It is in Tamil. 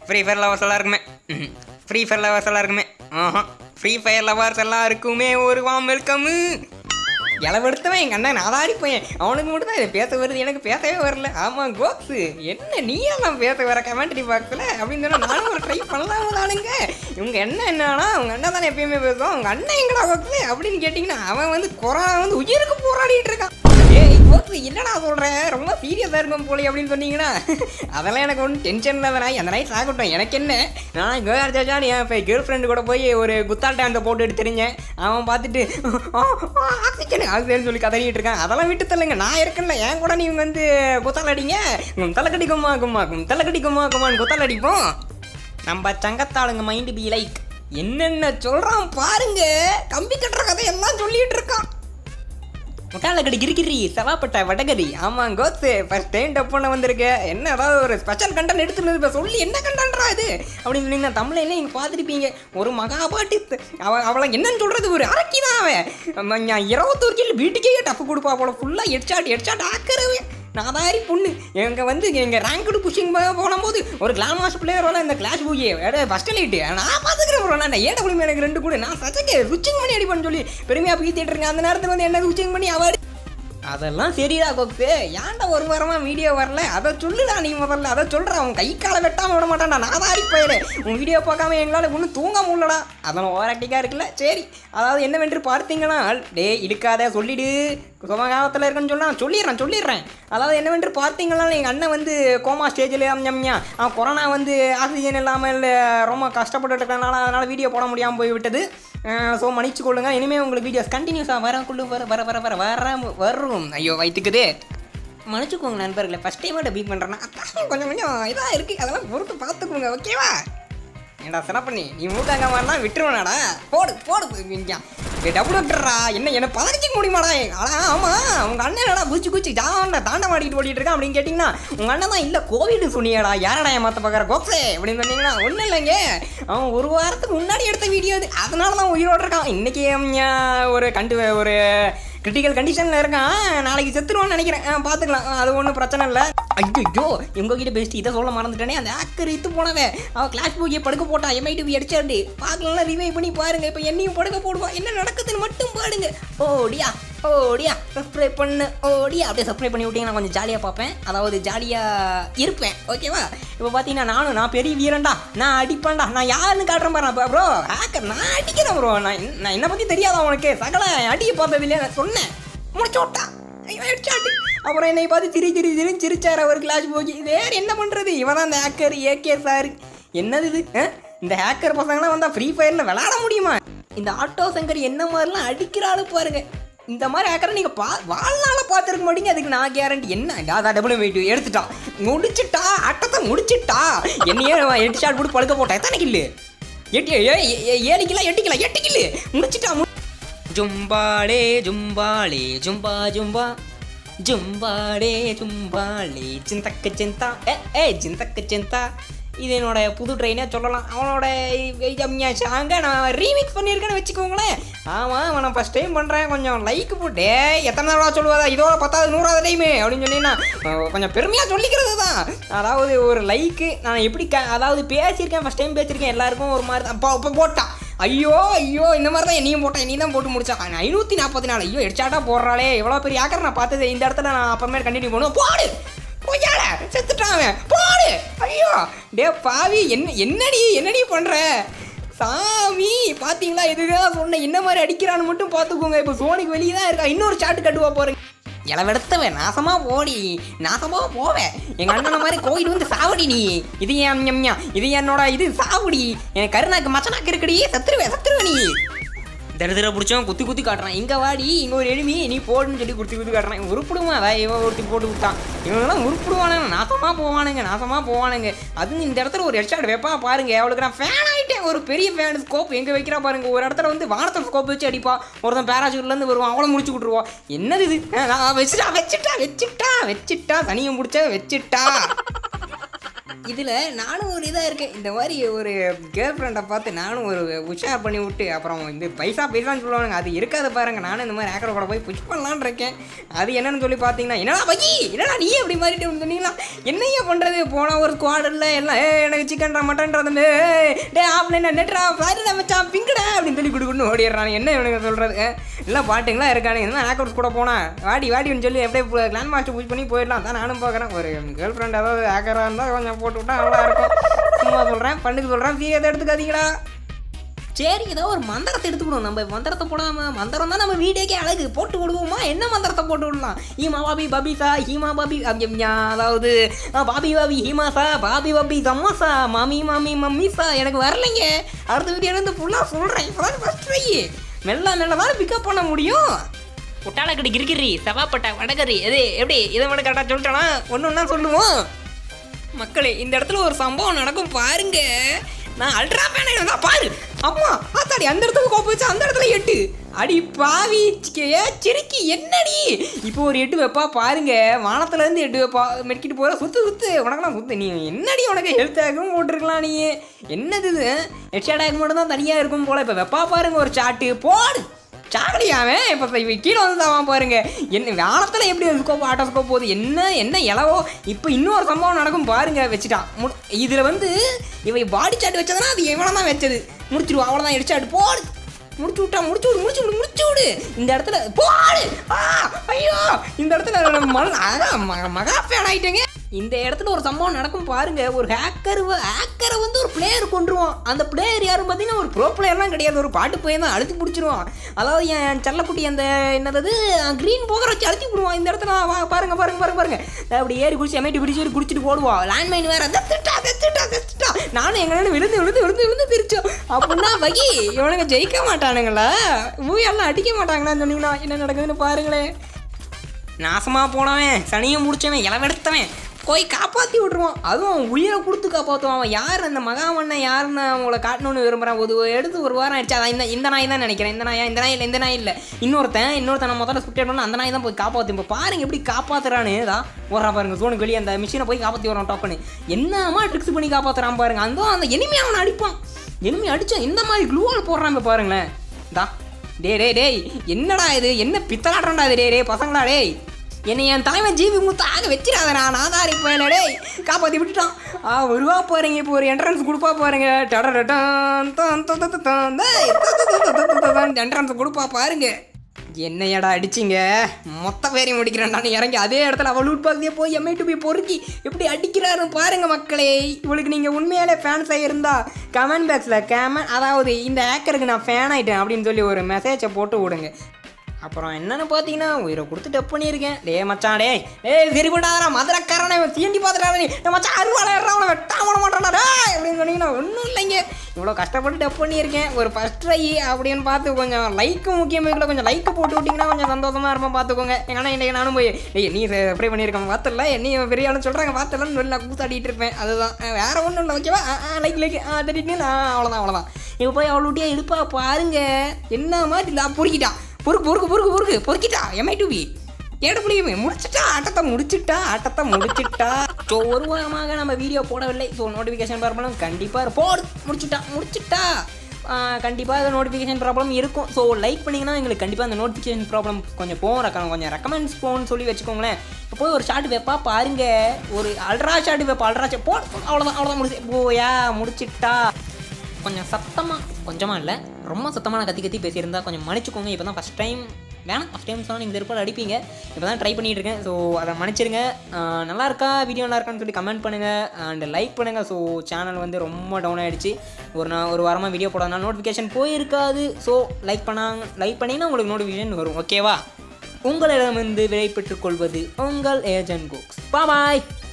ஃப்ரீ ஃபயர் லவர்ஸ் எல்லாருக்குமே ஃப்ரீ ஃபயர் லவர்ஸ் எல்லாருக்குமே ஆஹா ஃப்ரீ ஃபயர் லவர்ஸ் எல்லாருக்குமே ஒரு வாம் வெல்கமு இளவெடுத்தவன் எங்கள் அண்ணன் நாதாடி பையன் அவனுக்கு மட்டும் தான் இது பேச வருது எனக்கு பேசவே வரல ஆமாம் கோக்ஸு என்ன நீ எல்லாம் பேச வர கமெண்ட்ரி பாக்ஸில் அப்படின்னு சொன்னா நானும் ஒரு ட்ரை பண்ணலாம் தானுங்க இவங்க என்ன என்னன்னா அவங்க அண்ணன் தானே எப்பயுமே பேசுவோம் அவங்க அண்ணன் எங்கடா கோக்ஸு அப்படின்னு கேட்டிங்கன்னா அவன் வந்து கொரோனா வந்து உயிருக்கு போராடிட்டு இருக்கான் ஏய் கோக்ஸு என்னடா சொல்கிறேன் ரொம்ப சீரியஸாக இருக்கும் போலே அப்படின்னு சொன்னீங்கன்னா அதெல்லாம் எனக்கு ஒன்றும் டென்ஷன் இல்லை வேணா அந்த நைட் ஆகட்டும் எனக்கு என்ன நான் கேர் ஜாஜான் என் கேர்ள் ஃப்ரெண்டு கூட போய் ஒரு குத்தால் டான்ஸை போட்டுட்டு தெரிஞ்சேன் அவன் பார்த்துட்டு ஆக்சிஜன் ஆக்சிஜன் சொல்லி கதறிட்டு இருக்கான் அதெல்லாம் விட்டு தள்ளுங்க நான் இருக்கேன்ல என் கூட நீங்க வந்து குத்தால் அடிங்க தலைக்கடி கும்மா கும்மா கும் தலைக்கடி கும்மா கும்மான்னு குத்தால் அடிப்போம் நம்ம சங்கத்தாளுங்க மைண்டு பி லைக் என்னென்ன சொல்றான் பாருங்க கம்பி கட்டுற கதை எல்லாம் சொல்லிட்டு இருக்கான் முட்டாளக்கடி கிரிக்கிரி செவாப்பட்ட வடகரி ஆமாம் கோத்து ஃபர்ஸ்ட் டைம் டப் பண்ண வந்திருக்க என்ன ஏதாவது ஒரு ஸ்பெஷல் கண்டென்ட் எடுத்துன்னு இப்போ சொல்லி என்ன கண்டென்ட்ரா இது அப்படின்னு சொன்னீங்கன்னா தமிழ்ல நீங்கள் பார்த்துருப்பீங்க ஒரு மகாபாட்டி அவ அவளை என்னன்னு சொல்கிறது ஒரு அரக்கி தான் அவன் நான் இருபத்தோரு கிலோ வீட்டுக்கே டப்பு கொடுப்பா போல ஃபுல்லாக ஹெட்ஷாட் ஹெட்ஷாட் ஆக்கிறவே நாதாரி பொண்ணு எங்க வந்து எங்க ரேங்க்டு புஷிங் போகும்போது ஒரு கிளாஸ் மாஸ்டர் பிளேயர் வரல இந்த கிளாஸ் பூயே ஃபர்ஸ்ட் லைட்டு நான் பார்த்துக்கிறேன் ப்ரோ நான் ஏடபிள்யூ எனக்கு ரெண்டு கூட நான் சச்சக்கே சுச்சிங் பண்ணி அடிப்பேன்னு சொல்லி பெருமையாக பீத்திட்டு இருக்கேன் அந்த நேரத்தில் வந்து என்ன சுச்சிங் பண்ணி அவ அதெல்லாம் சரிடா கொக்கு ஏன்டா ஒரு வாரமா வீடியோ வரல அதை சொல்லுடா நீ முதல்ல அதை சொல்கிறா உன் கை காலை வெட்டாம விட மாட்டான்டா நான் தான் போயிடு உன் வீடியோ பார்க்காம எங்களால் ஒன்றும் தூங்க முடியலடா அதெல்லாம் ஓராட்டிக்காக இருக்குல்ல சரி அதாவது என்னவென்று பார்த்தீங்கன்னா டே இழுக்காத சொல்லிடு சுமகாலத்தில் இருக்குன்னு சொன்னா நான் சொல்லிடுறேன் சொல்லிடுறேன் அதாவது என்னவென்று பார்த்தீங்கன்னா எங்கள் அண்ணன் வந்து கோமா ஸ்டேஜில் அம்ஞம்யா அவன் கொரோனா வந்து ஆக்சிஜன் இல்லாமல் ரொம்ப கஷ்டப்பட்டு இருக்கனால அதனால் வீடியோ போட முடியாமல் போய் விட்டது ஸோ மன்னிச்சு கொள்ளுங்க இனிமேல் உங்களுக்கு வீடியோஸ் கண்டினியூஸாக வரக்குள்ள வர வர வர வர வர வரும் ஐயோ வயிற்றுக்குதே மன்னிச்சுக்கோங்க நண்பர்களை ஃபஸ்ட் டைமோட பீட் பண்ணுறேன்னா அதான் கொஞ்சம் கொஞ்சம் இதாக இருக்குது அதெல்லாம் பொறுத்து பார்த்துக்கோங்க ஓகேவா ஏண்டா சிறப்பண்ணி நீ மூட்டாங்க மாதிரினா விட்டுருவனாடா போடு போடு இங்கே டபுள் டாக்டர்ரா என்ன என்ன பதறிச்சிக்க முடியுமாடா ஆனா ஆமாம் உங்கள் அண்ணன் என்னடா குச்சி குச்சி ஜாண்ட தாண்ட மாட்டிட்டு ஓடிட்டு இருக்கான் அப்படின்னு கேட்டிங்கன்னா உங்கள் அண்ணன் தான் இல்லை கோவிட் சொன்னியாடா யாரடா என் மற்ற பார்க்குற கோப்ஸே அப்படின்னு சொன்னீங்கன்னா ஒன்றும் இல்லைங்க அவன் ஒரு வாரத்துக்கு முன்னாடி எடுத்த வீடியோ அது அதனால தான் உயிரோடு இருக்கான் இன்றைக்கி ஒரு கண்டு ஒரு கிரிட்டிக்கல் கண்டிஷனில் இருக்கான் நாளைக்கு செத்துருவான்னு நினைக்கிறேன் ஆ, பார்த்துக்கலாம் அது ஒன்றும் பிரச்சனை இல்லை ஐயோ உங்ககிட்ட பேசிட்டு இதை சொல்ல மறந்துட்டேனே அந்த ஆக்கர் இத்து போனவன் அவன் கிளாஸ் போய் படுக்க போட்டான் எம்ஐடி அடிச்சாரு பார்க்கலாம் ரிவைவ் பண்ணி பாருங்க இப்போ என்னையும் படுக்க போடுவா என்ன நடக்குதுன்னு மட்டும் பாருங்க ஓடியா ஓடியா சப்ஸ்கிரைப் பண்ணு ஓடியா அப்படியே சப்ஸ்கிரைப் பண்ணி விட்டீங்கன்னா கொஞ்சம் ஜாலியாக பார்ப்பேன் அதாவது ஜாலியாக இருப்பேன் ஓகேவா இப்போ பார்த்தீங்கன்னா நானும் நான் பெரிய வீரன்டா நான் அடிப்பேன்டா நான் யாருன்னு காட்டுறேன் பாரு ப்ரோ ஹேக்கர் நான் அடிக்கிறேன் ப்ரோ நான் என்ன- நான் என்னை பற்றி தெரியாதா உனக்கு சகல அடிக்க பார்த்தது இல்லையா நான் சொன்னேன் முடிச்சு விட்டான் ஐயோ, headshot. அப்புறம் என்னை பார்த்து சிரி சிரி சிரி சிரிச்சார் அவர் கிளாஸ் போய் வேற என்ன பண்ணுறது இவன் தான் அந்த ஹேக்கர் ஏகே சார் என்னது இது ஆ? இந்த ஹேக்கர் பசங்களாம் வந்தால் ஃப்ரீ ஃபயரில் விளாட முடியுமா இந்த ஆட்டோ சங்கர் என்ன மாதிரிலாம் அடிக்கிறாரு பாருங்க இந்த மாதிரி ஹேக்கரை நீங்கள் பா வாழ்நாள பார்த்துருக்க மாட்டீங்க அதுக்கு நான் கேரண்டி என்ன அதான் டபுள் வெயிட் எடுத்துட்டான் முடிச்சிட்டா ஆட்டத்தை முடிச்சிட்டா என்னையே எட்டு ஷாட் போட்டு படுக்க போட்டேன் எத்தனை கில்லு எட்டு ஏ- ஏ- ஏ- ஏழு கிலோ எட்டு கிலோ எட்டு கில்லு முடிச்சிட்டா மு- ஜும்பாடே ஜும்பாளே ஜும்பா ஜும்பா ஜும்பாடே ஜும்பாளே சிந்தக்க சிந்தா ஏ ஏ சிந்தக்க சிந்தா இது என்னோட புது ட்ரெயினே சொல்லலாம் அவனோட சாங்க நான் ரீமிக்ஸ் பண்ணியிருக்கேன்னு வச்சுக்கோங்களேன் ஆமாம் அவன் நான் ஃபஸ்ட் டைம் பண்ணுறேன் கொஞ்சம் லைக் போட்டு எத்தனை தடவை சொல்லுவாதா இதோட பத்தாவது நூறாவது டைமு அப்படின்னு சொன்னீங்கன்னா அஹ், கொஞ்சம் பெருமையாக சொல்லிக்கிறது தான் அதாவது ஒரு லைக்கு நான் எப்படி க அதாவது பேசியிருக்கேன் ஃபஸ்ட் டைம் பேசியிருக்கேன் எல்லாருக்கும் ஒரு மாதிரி தான் இப்போ இப்போ போட்டான் ஐயோ ஐயோ இந்த மாதிரி தான் என்னையும் போட்டேன் நீ தான் போட்டு முடிச்சா ஐநூற்றி நாற்பத்தி நாலு ஐயோ எடிச்சாட்டா போடுறாளே எவ்வளோ பெரிய ஆக்கர் நான் பார்த்தது இந்த இடத்துல நான் அப்புறமேல் கண்டினியூ பண்ணுவோம் போடு கொய்யால செத்துட்டான் அவன். போடு ஐயோ டே பாவி என்ன என்னடி என்னடி பண்ற சாமி பாத்தீங்களா இதுதான் சொன்னேன் என்ன மாதிரி அடிக்கிறான்னு மட்டும் பார்த்துக்கோங்க இப்போ சோனிக்கு வெளியே தான் இருக்கா இன்னொரு சாட்டு கட்டுவா போறேன் இளவெடுத்தவன் நாசமா போடி நாசமா போவேன் எங்க அண்ணன மாதிரி கோயில் வந்து சாவடி நீ இது ஏன் ஞம்யா இது என்னோட இது சாவடி எனக்கு கருணாக்கு மச்சனாக்கு இருக்குடி சத்துருவே சத்துருவே நீ தரிதிர பிடிச்சவன் குத்தி குத்தி காட்டுறான் இங்கே வாடி இங்கே ஒரு எளிமி நீ போடுன்னு சொல்லி குத்தி குத்தி காட்டுறான் இவன் உருப்பிடுவான் அதான் இவன் ஒருத்தி போட்டு விட்டான் இவங்கெல்லாம் உருப்பிடுவானுங்க நாசமாக போவானுங்க நாசமாக போவானுங்க அது இந்த இடத்துல ஒரு ஹெட்ஷாட் வைப்பா பாருங்க அவளுக்கு நான் ஃபேன் ஆகிட்டேன் ஒரு பெரிய ஃபேன் ஸ்கோப் எங்கே வைக்கிறா பாருங்க ஒரு இடத்துல வந்து வானத்தில் ஸ்கோப் வச்சு அடிப்பா ஒருத்தன் பேராசூட்லேருந்து வருவான் அவளை முடிச்சு விட்ருவான் என்னது இது ஆ, நான் வச்சுட்டா வச்சுட்டா வச்சுட்டா வச்சுட்டா தனியை முடிச்சா வச்சுட்டா இதில் நானும் ஒரு இதாக இருக்கேன் இந்த மாதிரி ஒரு கேர்ள் ஃப்ரெண்டை பார்த்து நானும் ஒரு உஷார் பண்ணி விட்டு அப்புறம் இந்த பைசா பைசான்னு சொல்லுவாங்க அது இருக்காத பாருங்க நானும் இந்த மாதிரி ஆக்கர் கூட போய் புஷ் பண்ணலான்னு இருக்கேன் அது என்னன்னு சொல்லி பார்த்தீங்கன்னா என்னடா பகி என்னடா நீ அப்படி மாறிட்டு சொன்னீங்களா என்னையா பண்ணுறது போன ஒரு ஸ்குவாட் இல்லை எல்லாம் ஏ எனக்கு சிக்கன்டா மட்டன்டா தம்பி டே ஆஃப்லைன் நெட்ரா ஃப்ரைடே மச்சான் பிங்கடா அப்படின்னு சொல்லி கொடுக்குன்னு ஓடிடுறான் என்ன இவனுக்கு சொல்கிறது எல்லாம் பாட்டுங்களா இருக்கானுங்க என்ன ஆக்கர்ஸ் கூட போனா வாடி வாடின்னு சொல்லி எப்படியே கிளான் மாஸ்டர் பூஜ் பண்ணி போயிடலாம் தான் நானும் பார்க்குறேன் ஒரு கேர்ள் ஃப்ரெண்ட் ஏதாவது ஆக்கராக இருந்தால் கொஞ்சம் போட்டு விட்டா நல்லா இருக்கும் சும்மா சொல்கிறேன் பண்ணுக்கு சொல்கிறேன் சீரியஸாக எடுத்துக்காதீங்களா சரி ஏதோ ஒரு மந்திரத்தை எடுத்துக்கிடுவோம் நம்ம மந்திரத்தை போடாம மந்திரம் தான் நம்ம வீடியோக்கே அழகு போட்டு விடுவோமா என்ன மந்திரத்தை போட்டு விடலாம் ஹீமா பாபி பபிசா ஹீமா பாபி அப்~ ஞா, அதாவது ஆ, பாபி பாபி ஹீமாசா பாபி பாபி சம்மோசா மாமி மாமி மம்மிசா எனக்கு வரலைங்க அடுத்த வீடியோ இருந்து ஃபுல்லாக சொல்கிறேன் இப்போதான் ஃபஸ்ட் ட்ரை மெல்ல மெல்ல தான் பிக்கப் பண்ண முடியும் புட்டாளக்கடி கிரிக்கிரி செவாப்பட்டா வடகரி எது எப்படி இதை மட்டும் கரெக்டாக சொல்லிட்டேனா ஒன்று ஒன்றா சொல்லுவோம் மக்களே இந்த இடத்துல ஒரு சம்பவம் நடக்கும் பாருங்க நான் அல்ட்ரா பேனை வந்தா பாரு அம்மா ஆத்தாடி அந்த இடத்துல கோப்பை வச்சு அந்த இடத்துல எட்டு அடி பாவி ஏ சிரிக்கி என்னடி இப்போ ஒரு எட்டு வைப்பா பாருங்க வானத்துல இருந்து எட்டு வைப்பா மெடிக்கிட்டு போற சுத்து சுத்து உனக்கெல்லாம் சுத்து நீ என்னடி உனக்கு ஹெல்த் ஆகும் போட்டிருக்கலாம் நீ என்னது இது ஹெட்ஷாட் ஆகும் மட்டும் தான் தனியாக இருக்கும் போல இப்போ வைப்பா பாருங்க ஒரு சாட்டு போடு சாக்கடியாவே இப்போ இவன் கீழே வந்து தான் பாருங்க என்ன வானத்தில் எப்படி ஸ்கோப் ஆட்டோ ஸ்கோப் போகுது என்ன என்ன இலவோ இப்போ இன்னொரு சம்பவம் நடக்கும் பாருங்க வச்சுட்டான் மு இதில் வந்து இவன் பாடி சாட் வச்சதுன்னா அது இவனை தான் வச்சது முடிச்சிடுவா அவ்வளோதான் எடிச்சாட்டு போடு முடிச்சு விட்டா முடிச்சு விடு முடிச்சு விடு முடிச்சு விடு இந்த இடத்துல போடு ஆ ஐயோ இந்த இடத்துல மண் அதான் ம- மகா ஃபேன் ஆயிட்டேங்க இந்த இடத்துல ஒரு சம்பவம் நடக்கும் பாருங்க ஒரு ஹேக்கர் ஹேக்கரை வந்து ஒரு பிளேயர் கொண்டுருவான் அந்த பிளேயர் யாரும் பார்த்தீங்கன்னா ஒரு ப்ரோ பிளேயர்லாம் கிடையாது ஒரு பாட்டு பையன் தான் அழுத்தி பிடிச்சிருவான் அதாவது என் செல்லக்குட்டி அந்த என்னது க்ரீன் போகிற வச்சு அழுத்தி விடுவான் இந்த இடத்துல வா பாருங்க பாருங்க பாருங்க பாருங்க அப்படி ஏறி குடிச்சு எம்ஐடி பிடிச்சி ஏறி குடிச்சிட்டு போடுவான் லேண்ட்மைன் வேற தத்துட்டா தத்துட்டா தத்துட்டா நானும் எங்க விழுந்து விழுந்து விழுந்து விழுந்து பிரிச்சோம் அப்படின்னா வகி இவனுங்க ஜெயிக்க மாட்டானுங்களா மூவியெல்லாம் அடிக்க மாட்டாங்களான்னு சொன்னீங்கன்னா என்ன நடக்குதுன்னு பாருங்களேன் நாசமாக போனவன் சனியை முடிச்சவன் இளவெடுத்தவன் போய் காப்பாற்றி விட்ருவான் அதுவும் அவன் உயிரை கொடுத்து காப்பாற்றுவான் அவன் யார் அந்த மகாமண்ணன் யாருன்னு அவங்கள காட்டணும்னு விரும்புகிறான் ஒரு எடுத்து ஒரு வாரம் ஆயிடுச்சு அதான் இந்த இந்த நாய் தான் நினைக்கிறேன் இந்த நாயா இந்த நாய் இல்லை இந்த நாய் இல்லை இன்னொருத்தன் இன்னொருத்தன் முதல்ல சுட்டிடணும்னு அந்த நாய் தான் போய் காப்பாற்றி இப்போ பாருங்க எப்படி காப்பாற்றுறான்னு தான் ஓடுறா பாருங்க சோனுக்கு வெளியே அந்த மிஷினை போய் காப்பாற்றி வரான் டோக்கனு என்னமா ட்ரிக்ஸ் பண்ணி காப்பாற்றுறான் பாருங்க அந்த அந்த எனிமே அவனை அடிப்பான் எனிமே அடிச்சா இந்த மாதிரி க்ளூவால் போடுறான் இப்போ பாருங்களேன் தா டேய் டேய் டேய் என்னடா இது என்ன பித்தலாடுறா இது டேய் டேய் பசங்களா டேய் என்னை என் தலைவன் ஜீவி முத்து ஆக வச்சிடாதடா நான் தான் இருப்பேன் டேய் காப்பாற்றி விட்டுட்டான் ஆ வருவா போகிறீங்க இப்போ ஒரு என்ட்ரன்ஸ் கொடுப்பா போகிறீங்க என்ட்ரன்ஸ் கொடுப்பா பாருங்க என்னையடா அடிச்சிங்க மொத்த பேரையும் முடிக்கிறேன்டான்னு இறங்கி அதே இடத்துல அவள் உட்பாக்கே போய் எம்ஐ டு போய் பொறுக்கி எப்படி அடிக்கிறாரு பாருங்க மக்களே இவளுக்கு நீங்கள் உண்மையாலே ஃபேன்ஸாக இருந்தா கமெண்ட் பாக்ஸில் கேமன் அதாவது இந்த ஏக்கருக்கு நான் ஃபேன் ஆயிட்டேன் அப்படின்னு சொல்லி ஒரு மெசேஜை போட்டு விடுங்க அப்புறம் என்னன்னு பார்த்தீங்கன்னா உயிரை கொடுத்து டப் பண்ணியிருக்கேன் டே மச்சான் டே ஏய் சரி கொண்டாதரா மதுரக்காரனை இவன் தீண்டி பார்த்துட்டாரு நீ டேய் மச்சான் அருவாளை அவனை வெட்டா பண்ண மாட்டான்டா டேய் அப்படின்னு சொன்னீங்கன்னா ஒன்றும் இல்லைங்க இவ்வளோ கஷ்டப்பட்டு டப் பண்ணியிருக்கேன் ஒரு ஃபஸ்ட் ட்ரை அப்படின்னு பார்த்து கொஞ்சம் லைக்கு முக்கியம் இல்லை கொஞ்சம் லைக்கு போட்டு விட்டிங்கன்னா கொஞ்சம் சந்தோஷமாக இருப்போம் பார்த்துக்கோங்க ஏன்னா இன்றைக்கி நானும் போய் டேய் நீ ஃப்ரை பண்ணியிருக்கேன் பார்த்தல நீ பெரிய ஆளுன்னு சொல்கிறாங்க பார்த்தலன்னு நல்லா கூத்தாடிட்டு இருப்பேன் அதுதான் அஹ் வேற ஒன்றும் இல்லை ஓகேவா லைக் லைக் ஆ தட்டிட்டு நான் அவ்வளோதான் அவ்வளோதான் இப்போ போய் அவ்வளோட்டியா இருப்பா பாருங்க என்ன மாதிரி இல்லை பொறுக்கிட்டா பொறுக்கு பொறுக்கு பொறுக்கு பொறுக்கு பொறுக்கிட்டா எம்ஐ டூபி ஏட முடியுமே முடிச்சிட்டா ஆட்டத்தை முடிச்சிட்டா ஆட்டத்தை முடிச்சிட்டா ஸோ ஒரு வாரமாக நம்ம வீடியோ போடவில்லை ஸோ நோட்டிஃபிகேஷன் ப்ராப்ளம் கண்டிப்பாக போடு முடிச்சிட்டா முடிச்சிட்டா கண்டிப்பாக அது நோட்டிஃபிகேஷன் ப்ராப்ளம் இருக்கும் ஸோ லைக் பண்ணிங்கன்னா எங்களுக்கு கண்டிப்பாக அந்த நோட்டிஃபிகேஷன் ப்ராப்ளம் கொஞ்சம் போகும் ரெக்க- கொஞ்சம் ரெக்கமெண்ட்ஸ் போகணும்னு சொல்லி வச்சுக்கோங்களேன் இப்போ போய் ஒரு ஷார்ட் வைப்பா பாருங்க ஒரு அல்ட்ரா ஷார்ட் வைப்பா அல்ட்ரா ஷார்ட் போ அவ்வளோதான் அவ்வளோதான் முடிச்சு போயா முடிச்சிட்டா கொஞ்சம் சத்தமாக கொஞ்சமாக இல்லை ரொம்ப சத்தமாக நான் கத்தி கத்தி பேசியிருந்தா கொஞ்சம் மன்னிச்சுக்கோங்க இப்போ தான் ஃபஸ்ட் டைம் வேணாம் ஃபஸ்ட் டைம் தான் நீங்கள் திருப்பாடு அடிப்பீங்க இப்போ தான் ட்ரை பண்ணிட்டு இருக்கேன் ஸோ அதை மன்னிச்சிருங்க ஆஹ் நல்லா இருக்கா வீடியோ நல்லா இருக்கான்னு சொல்லி கமெண்ட் பண்ணுங்கள் அண்ட் லைக் பண்ணுங்கள் ஸோ சேனல் வந்து ரொம்ப டவுன் ஆகிடுச்சு ஒரு நான் ஒரு வாரமாக வீடியோ போடாதனால நோட்டிஃபிகேஷன் போயிருக்காது ஸோ லைக் பண்ணாங்க லைக் பண்ணிங்கன்னா உங்களுக்கு நோட்டிஃபிகேஷன் வரும் ஓகேவா உங்களிடமிருந்து விடை பெற்றுக் கொள்வது உங்கள் ஏஜென்ட் குக்ஸ் பாய்